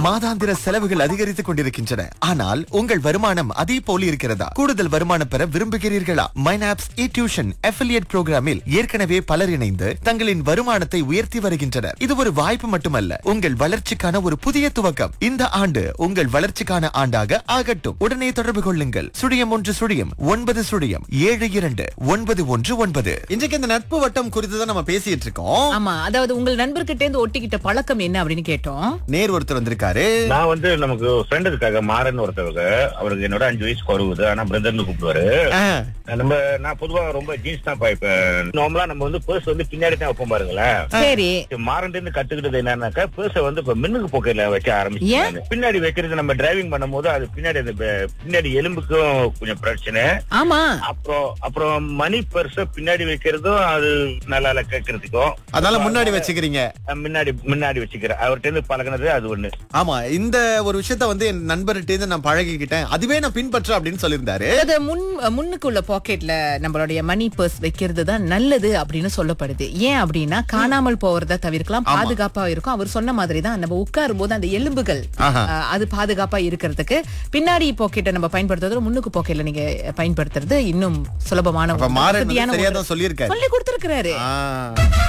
மாதாந்திர செலவுகள் அதிகரித்துக் கொண்டிருக்கின்றன ஆனால் உங்கள் வருமானம் அதே போல இருக்கிறதா கூடுதல் வருமானம் பெற விரும்புகிறீர்களா மைனாப்ஸ் இ டியூஷன் அஃபிலியேட் புரோகிராமில் ஏற்கனவே பலர் இணைந்து தங்களின் வருமானத்தை உயர்த்தி வருகின்றனர் இது ஒரு வாய்ப்பு மட்டுமல்ல உங்கள் வளர்ச்சிக்கான ஒரு புதிய துவக்கம் இந்த ஆண்டு உங்கள் வளர்ச்சிக்கான ஆண்டாக ஆகட்டும் உடனே தொடர்பு கொள்ளுங்கள் சுழியம் ஒன்று சுழியம் ஒன்பது சுழியம் ஏழு இரண்டு ஒன்பது ஒன்று ஒன்பது இன்றைக்கு இந்த நட்பு வட்டம் குறித்து தான் நம்ம பேசிட்டு இருக்கோம் ஆமா அதாவது உங்கள் நண்பர்கிட்ட இருந்து ஒட்டிக்கிட்ட பழக்கம் என்ன அப்படின்னு கேட்டோம் நேர் ஒருத்தர் வந்திருக்காரு நான் வந்து நமக்கு ஃப்ரெண்ட் இருக்காங்க மாறன் ஒருத்தவங்க அவருக்கு என்னோட அஞ்சு வயசு குறைவுது ஆனா பிரதர்னு கூப்பிடுவாரு ஆ, நம்ம நான் பொதுவா ரொம்ப ஜீன்ஸ் தான் பாய்ப்பேன் நார்மலா நம்ம வந்து பர்ஸ் வந்து பின்னாடி தான் வைப்போம் பாருங்களேன் சரி மாறன் இருந்து கத்துக்கிட்டது என்னன்னாக்கா பர்ஸ வந்து இப்ப மின்னுக்கு போக்கையில வைக்க ஆரம்பிச்சு பின்னாடி வைக்கிறது நம்ம டிரைவிங் பண்ணும்போது அது பின்னாடி அந்த ப- பின்னாடி எலும்புக்கும் கொஞ்சம் பிரச்சனை ஆமா அப்புறம் அப்புறம் மணி பர்ஸ பின்னாடி வைக்கிறதும் அது நல்லா இல்ல கேட்கறதுக்கும் அதனால முன்னாடி வச்சுக்கிறீங்க அஹ் முன்னாடி முன்னாடி வச்சுக்கிறேன் அவர்கிட்ட இருந்து பழகுனது அது ஒண்ணு ஆமா இந்த ஒரு விஷயத்த வந்து என் நண்பர்கிட்ட இருந்து நான் பழகிக்கிட்டேன் அதுவே நான் பின்பற்ற அப்படின்னு சொல்லியிருந்தாரு அது முன் முன்னுக்குள்ள பாக்கெட்ல நம்மளுடைய மணி பர்ஸ் வைக்கிறது தான் நல்லது அப்படின்னு சொல்லப்படுது ஏன் அப்படின்னா காணாமல் போறத தவிர்க்கலாம் பாதுகாப்பா இருக்கும் அவர் சொன்ன மாதிரி தான் நம்ம உட்காரும் போது அந்த எலும்புகள் ஆஹா. அஹ், அது பாதுகாப்பா இருக்கிறதுக்கு பின்னாடி பாக்கெட்டை நம்ம பயன்படுத்துறது முன்னுக்கு பாக்கெட்ல நீங்க பயன்படுத்துறது இன்னும் சுலபமான அப்ப ஒன்று. மாறன் வந்து வசதியான சரியா ஒன்று. தான் சொல்லியிருக்காரு சொல்லி கொடுத்திருக்கிறாரு ஆ.